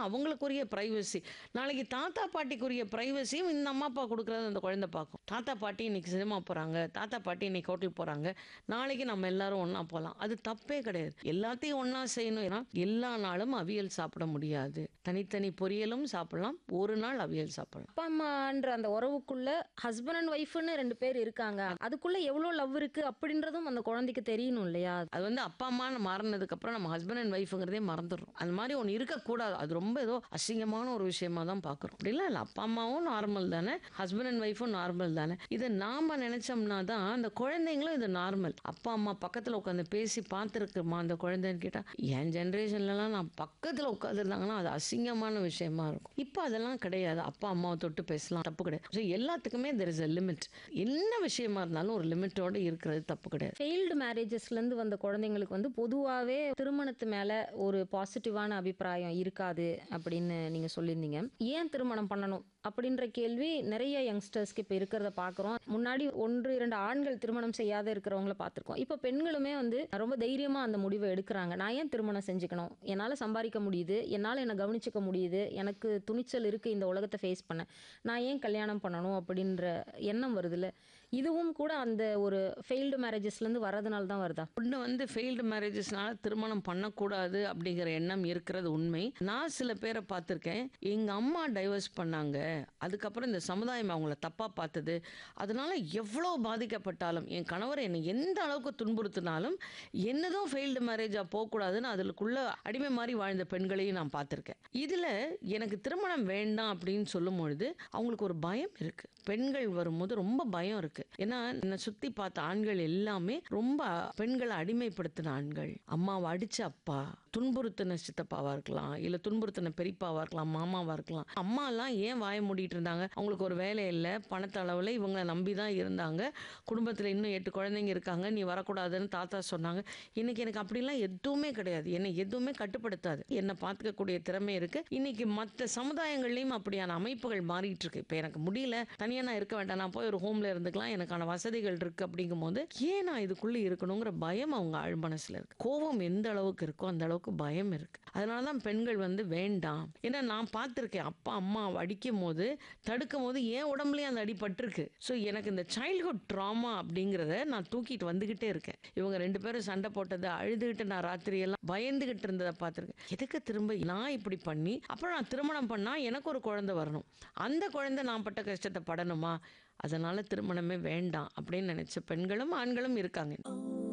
அவங்களுக்குரிய privacy நாளைக்கு தாத்தா பாட்டிக்குரிய ப்ரைவசியும் இந்த அம்மா அப்பா கொடுக்குறது அந்த குழந்தை பார்க்கும் தாத்தா பாட்டி இன்னைக்கு சினிமா போகிறாங்க தாத்தா பாட்டி இன்னைக்கு ஹோட்டல் போகிறாங்க நாளைக்கு நம்ம எல்லாரும் ஒன்றா போகலாம் அது தப்பே கிடையாது எல்லாத்தையும் ஒன்றா செய்யணும் ஏன்னா எல்லா நாளும் அவியல் சாப்பிட முடியாது தனித்தனி பொரியலும் சாப்பிடலாம் ஒரு நாள் அவியல் சாப்பிடலாம் அப்பா அம்மான்ற அந்த உறவுக்குள்ள ஹஸ்பண்ட் அண்ட் ஒய்ஃப்னு ரெண்டு பேர் இருக்காங்க அதுக்குள்ள எவ்வளவு லவ் இருக்கு அப்படின்றதும் அந்த குழந்தைக்கு தெரியணும் இல்லையா அது வந்து அப்பா அம்மான்னு மாறினதுக்கு அப்புறம் நம்ம ஹஸ்பண்ட் அண்ட் ஒய்ஃபுங்கிறதே மறந்துடுறோம் அந்த மாதிரி ஒன்று இருக்கக்கூடாது அது ரொம்ப ஏதோ அசிங்கமான ஒரு விஷயமா தான் பார்க்குறோம் அப்படிலாம் இல்லை அப்பா அம்மாவும் நார்மல் தானே ஹஸ்பண்ட் அண்ட் ஒய்ஃபும் நார்மல் தானே இதை நாம நினைச்சோம்னா தான் அந்த குழந்தைங்களும் இது நார்மல் அப்பா அம்மா பக்கத்தில் உட்காந்து பேசி பார்த்துருக்குமா அந்த குழந்தைன்னு கேட்டால் என் ஜென்ரேஷன்லலாம் நான் பக்கத்தில் உட்காந்துருந்தாங்கன்னா அது அசிங்கமான விஷயமா இருக்கும் இப்போ அதெல்லாம் கிடையாது அப்பா அம்மாவை தொட்டு பேசலாம் தப்பு கிடையாது ஸோ எல்லாத்துக்குமே தெர் இஸ் a லிமிட் என்ன விஷயமா இருந்தாலும் ஒரு லிமிட்டோட இருக்கிறது தப்பு கிடையாது ஃபெயில்டு மேரேஜஸ்லேருந்து வந்த குழந்தைங்களுக்கு வந்து பொதுவாகவே திருமணத்து மேலே ஒரு பாசிட்டிவான அபிப்பிராயம் இருக்காது அப்படின்னு நீங்கள் சொல்லியிருந்தீங்க ஏன் திருமணம் பண்ணணும் அப்படின்ற கேள்வி நிறைய யங்ஸ்டர்ஸ்க்கு இப்போ இருக்கிறத பார்க்குறோம் முன்னாடி ஒன்று இரண்டு ஆண்கள் திருமணம் செய்யாத இருக்கிறவங்கள பார்த்துருக்கோம் இப்போ பெண்களுமே வந்து ரொம்ப தைரியமாக அந்த முடிவை எடுக்கிறாங்க நான் ஏன் திருமணம் செஞ்சுக்கணும் என்னால் சம்பாதிக்க முடியுது என்னால் என்னை கவனிச்சிக்க முடியுது எனக்கு துணிச்சல் இருக்குது இந்த உலகத்தை ஃபேஸ் பண்ண நான் ஏன் கல்யாணம் பண்ணணும் அப்படின்ற எண்ணம் வருதுல்ல இதுவும் கூட அந்த ஒரு ஃபெயில்டு மேரேஜஸ்லேருந்து வரதுனால தான் வருதா ஒன்று வந்து ஃபெயில்டு மேரேஜஸ்னால திருமணம் பண்ணக்கூடாது அப்படிங்கிற எண்ணம் இருக்கிறது உண்மை நான் சில பேரை பார்த்துருக்கேன் எங்கள் அம்மா டைவர்ஸ் பண்ணாங்க அதுக்கப்புறம் இந்த சமுதாயம் அவங்கள தப்பாக பார்த்தது அதனால எவ்வளோ பாதிக்கப்பட்டாலும் என் கணவர் என்னை எந்த அளவுக்கு துன்புறுத்தினாலும் என்னதும் ஃபெயில்டு மேரேஜாக போகக்கூடாதுன்னு அதுக்குள்ள அடிமை மாதிரி வாழ்ந்த பெண்களையும் நான் பார்த்துருக்கேன் இதில் எனக்கு திருமணம் வேண்டாம் அப்படின்னு சொல்லும் பொழுது அவங்களுக்கு ஒரு பயம் இருக்குது பெண்கள் வரும்போது ரொம்ப பயம் இருக்குது ஏன்னா என்னை சுற்றி பார்த்த ஆண்கள் எல்லாமே ரொம்ப பெண்களை அடிமைப்படுத்தின ஆண்கள் அம்மாவை அடிச்ச அப்பா துன்புறுத்தின சித்தப்பாவா இருக்கலாம் இல்லை துன்புறுத்தின பெரியப்பாவா இருக்கலாம் மாமாவா இருக்கலாம் அம்மாலாம் ஏன் வாய மூடிட்டு இருந்தாங்க அவங்களுக்கு ஒரு வேலை இல்லை பணத்தளவில் இவங்களை நம்பி தான் இருந்தாங்க குடும்பத்தில் இன்னும் எட்டு குழந்தைங்க இருக்காங்க நீ வரக்கூடாதுன்னு தாத்தா சொன்னாங்க இன்னைக்கு எனக்கு அப்படிலாம் எதுவுமே கிடையாது என்னை எதுவுமே கட்டுப்படுத்தாது என்னை பார்த்துக்கக்கூடிய திறமை இருக்கு இன்னைக்கு மற்ற சமுதாயங்கள்லையும் அப்படியான அமைப்புகள் மாறிட்டு இருக்கு இப்போ எனக்கு முடியல தனியாக நான் இருக்க வேண்டாம் நான் போய் ஒரு ஹோம்ல இருந்துக்கலாம் எனக்கான வசதிகள் இருக்கு அப்படிங்கும்போது ஏன் நான் இதுக்குள்ள இருக்கணுங்கிற பயம் அவங்க ஆழ் மனசுல இருக்கு கோபம் எந்த அளவுக்கு இருக்கோ அந்த அளவுக்கு பயம் இருக்கு அதனால தான் பெண்கள் வந்து வேண்டாம் ஏன்னா நான் பார்த்துருக்கேன் அப்பா அம்மா அடிக்கும் போது தடுக்கும் போது என் உடம்புலயும் அந்த அடி பட்டிருக்கு ஸோ எனக்கு இந்த சைல்ட்ஹுட் ட்ராமா அப்படிங்கிறத நான் தூக்கிட்டு வந்துகிட்டே இருக்கேன் இவங்க ரெண்டு பேரும் சண்டை போட்டது அழுதுகிட்டு நான் ராத்திரியெல்லாம் பயந்துகிட்டு இருந்ததை பார்த்துருக்கேன் எதுக்கு திரும்ப நான் இப்படி பண்ணி அப்புறம் நான் திருமணம் பண்ணா எனக்கு ஒரு குழந்தை வரணும் அந்த குழந்தை நான் பட்ட கஷ்டத்தை படணுமா அதனால திருமணமே வேண்டாம் அப்படின்னு நினைச்ச பெண்களும் ஆண்களும் இருக்காங்க